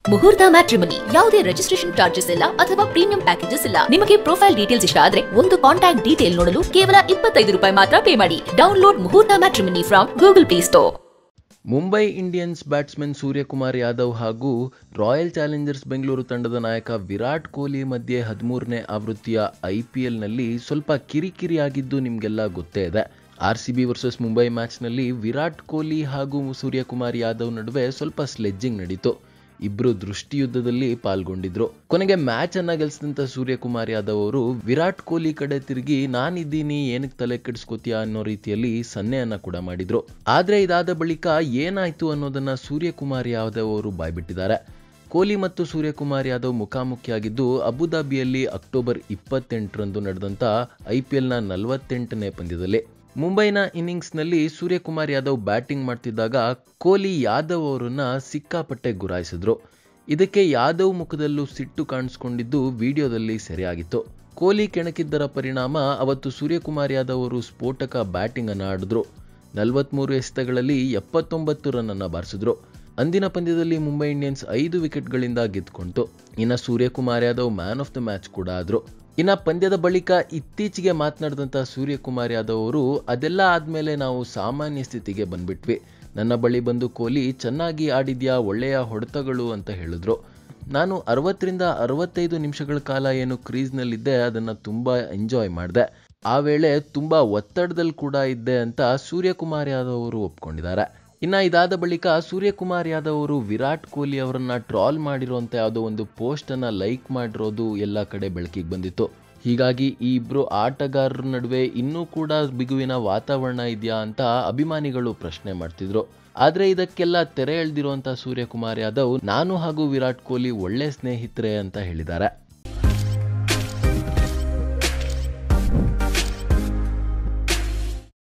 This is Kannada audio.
ಮುಹೂರ್ತ ಮ್ಯಾಟ್ರಿಮನಿ ಯಾವುದೇ ರಿಜಿಸ್ಟ್ರೇಷನ್ ಚಾರ್ಜಸ್ ಇಲ್ಲ ಅಥವಾ ಪ್ರೀಮಿಯಂ ಪ್ಯಾಕೇಜಸ್ ಇಲ್ಲ ನಿಮಗೆ ಪ್ರೊಫೈಲ್ ಡೀಟೇಲ್ಸ್ ಇಷ್ಟ ಆದ್ರೆ ಒಂದು ಕಾಂಟ್ಯಾಕ್ಟ್ ಡೀಟೇಲ್ ನೋಡಲು ಕೇವಲ ಇಪ್ಪತ್ತೈದು ರೂಪಾಯಿ ಮಾತ್ರ ಪೇ ಮಾಡಿ download Muhurtha matrimony from Google Play Store Mumbai Indians batsman Suryakumar Yadav ಹಾಗೂ ರಾಯಲ್ ಚಾಲೆಂಜರ್ಸ್ ಬೆಂಗಳೂರು ತಂಡದ ನಾಯಕ ವಿರಾಟ್ ಕೊಹ್ಲಿ ಮಧ್ಯೆ ಹದಿಮೂರನೇ ಆವೃತ್ತಿಯ ಐ ಪಿ ಎಲ್ನಲ್ಲಿ ಸ್ವಲ್ಪ ಕಿರಿಕಿರಿ ಆಗಿದ್ದು ನಿಮಗೆಲ್ಲ ಗೊತ್ತೇ ಇದೆ R C B versus Mumbai ಮ್ಯಾಚ್ನಲ್ಲಿ ವಿರಾಟ್ ಕೊಹ್ಲಿ ಹಾಗೂ ಸೂರ್ಯಕುಮಾರ್ ಯಾದವ್ ನಡುವೆ ಸ್ವಲ್ಪ ಸ್ಲೆಡ್ಜಿಂಗ್ ನಡೀತು ಇಬ್ರು ದೃಷ್ಟಿಯುದ್ಧದಲ್ಲಿ ಪಾಲ್ಗೊಂಡಿದ್ರು ಕೊನೆಗೆ ಮ್ಯಾಚ್ ಅನ್ನ ಗೆಲ್ಸಿದಂತ ಸೂರ್ಯಕುಮಾರ್ ಯಾದವ್ ಅವರು ವಿರಾಟ್ ಕೊಹ್ಲಿ ಕಡೆ ತಿರುಗಿ ನಾನಿದ್ದೀನಿ ಏನಕ್ಕೆ ತಲೆ ಕೆಡಿಸ್ಕೋತೀಯ ಅನ್ನೋ ರೀತಿಯಲ್ಲಿ ಸನ್ನೆಯನ್ನ ಕೂಡ ಮಾಡಿದ್ರು ಆದ್ರೆ ಇದಾದ ಬಳಿಕ ಏನಾಯ್ತು ಅನ್ನೋದನ್ನ ಸೂರ್ಯಕುಮಾರ್ ಯಾದವ್ ಅವರು ಬಾಯ್ಬಿಟ್ಟಿದ್ದಾರೆ ಕೊಹ್ಲಿ ಮತ್ತು ಸೂರ್ಯಕುಮಾರ್ ಯಾದವ್ ಮುಖಾಮುಖಿಯಾಗಿದ್ದು ಅಬುದಾಬಿಯಲ್ಲಿ ಅಕ್ಟೋಬರ್ ಇಪ್ಪತ್ತೆಂಟರಂದು ನಡೆದಂತ ಐಪಿಎಲ್ನ ನಲವತ್ತೆಂಟನೇ ಪಂದ್ಯದಲ್ಲಿ ಮುಂಬೈನ ಇನ್ನಿಂಗ್ಸ್ನಲ್ಲಿ ಸೂರ್ಯಕುಮಾರ್ ಯಾದವ್ ಬ್ಯಾಟಿಂಗ್ ಮಾಡ್ತಿದ್ದಾಗ ಕೊಹ್ಲಿ ಯಾದವ್ ಅವರನ್ನ ಸಿಕ್ಕಾಪಟ್ಟೆ ಗುರಾಯಿಸಿದ್ರು ಇದಕ್ಕೆ ಯಾದವ್ ಮುಖದಲ್ಲೂ ಸಿಟ್ಟು ಕಾಣಿಸ್ಕೊಂಡಿದ್ದು ವಿಡಿಯೋದಲ್ಲಿ ಸೆರೆಯಾಗಿತ್ತು ಕೊಹ್ಲಿ ಕೆಣಕಿದ್ದರ ಪರಿಣಾಮ ಅವತ್ತು ಸೂರ್ಯಕುಮಾರ್ ಯಾದವ್ ಅವರು ಸ್ಫೋಟಕ ಬ್ಯಾಟಿಂಗ್ ಅನ್ನ ಆಡಿದ್ರು ನಲವತ್ಮೂರು ಎಸೆತಗಳಲ್ಲಿ ಎಪ್ಪತ್ತೊಂಬತ್ತು ರನ್ ಅನ್ನ ಬಾರಿಸಿದ್ರು ಅಂದಿನ ಪಂದ್ಯದಲ್ಲಿ ಮುಂಬೈ ಇಂಡಿಯನ್ಸ್ ಐದು ವಿಕೆಟ್ಗಳಿಂದ ಗೆದ್ಕೊಂತು ಇನ್ನು Suryakumar Yadav man of the match ಕೂಡ ಆದ್ರು ಇನ್ನ ಪಂದ್ಯದ ಬಳಿಕ ಇತ್ತೀಚೆಗೆ ಮಾತನಾಡಿದಂಥ ಸೂರ್ಯಕುಮಾರ್ ಯಾದವ್ ಅವರು ಅದೆಲ್ಲ ಆದಮೇಲೆ ನಾವು ಸಾಮಾನ್ಯ ಸ್ಥಿತಿಗೆ ಬಂದ್ಬಿಟ್ವಿ ನನ್ನ ಬಳಿ ಬಂದು ಕೊಹ್ಲಿ ಚೆನ್ನಾಗಿ ಆಡಿದ್ಯಾ ಒಳ್ಳೆಯ ಹೊಡೆತಗಳು ಅಂತ ಹೇಳಿದ್ರು ನಾನು ಅರವತ್ತರಿಂದ ಅರವತ್ತೈದು ನಿಮಿಷಗಳ ಕಾಲ ಏನು ಕ್ರೀಸ್ನಲ್ಲಿದ್ದೆ ಅದನ್ನು ತುಂಬ ಎಂಜಾಯ್ ಮಾಡಿದೆ ಆ ವೇಳೆ ತುಂಬ ಒತ್ತಡದಲ್ಲಿ ಕೂಡ ಇದ್ದೆ ಅಂತ ಸೂರ್ಯಕುಮಾರ್ ಯಾದವ್ ಅವರು ಒಪ್ಕೊಂಡಿದ್ದಾರೆ ಇನ್ನ ಇದಾದ ಬಳಿಕ ಸೂರ್ಯಕುಮಾರ್ ಯಾದವ್ ಅವರು ವಿರಾಟ್ ಕೊಹ್ಲಿ ಅವರನ್ನ ಟ್ರಾಲ್ ಮಾಡಿರುವಂತ ಯಾವುದೋ ಒಂದು ಪೋಸ್ಟ್ ಅನ್ನ ಲೈಕ್ ಮಾಡಿರೋದು ಎಲ್ಲ ಕಡೆ ಬೆಳಕಿಗೆ ಬಂದಿತ್ತು ಹೀಗಾಗಿ ಈ ಇಬ್ರು ಆಟಗಾರರ ನಡುವೆ ಇನ್ನೂ ಕೂಡ ಬಿಗುವಿನ ವಾತಾವರಣ ಇದೆಯಾ ಅಂತ ಅಭಿಮಾನಿಗಳು ಪ್ರಶ್ನೆ ಮಾಡ್ತಿದ್ರು ಆದ್ರೆ ಇದಕ್ಕೆಲ್ಲ ತೆರೆ ಎಳೆದಿರುವಂತ ಸೂರ್ಯಕುಮಾರ್ ಯಾದವ್ ನಾನು ಹಾಗೂ ವಿರಾಟ್ ಕೊಹ್ಲಿ ಒಳ್ಳೆ ಸ್ನೇಹಿತರೆ ಅಂತ ಹೇಳಿದ್ದಾರೆ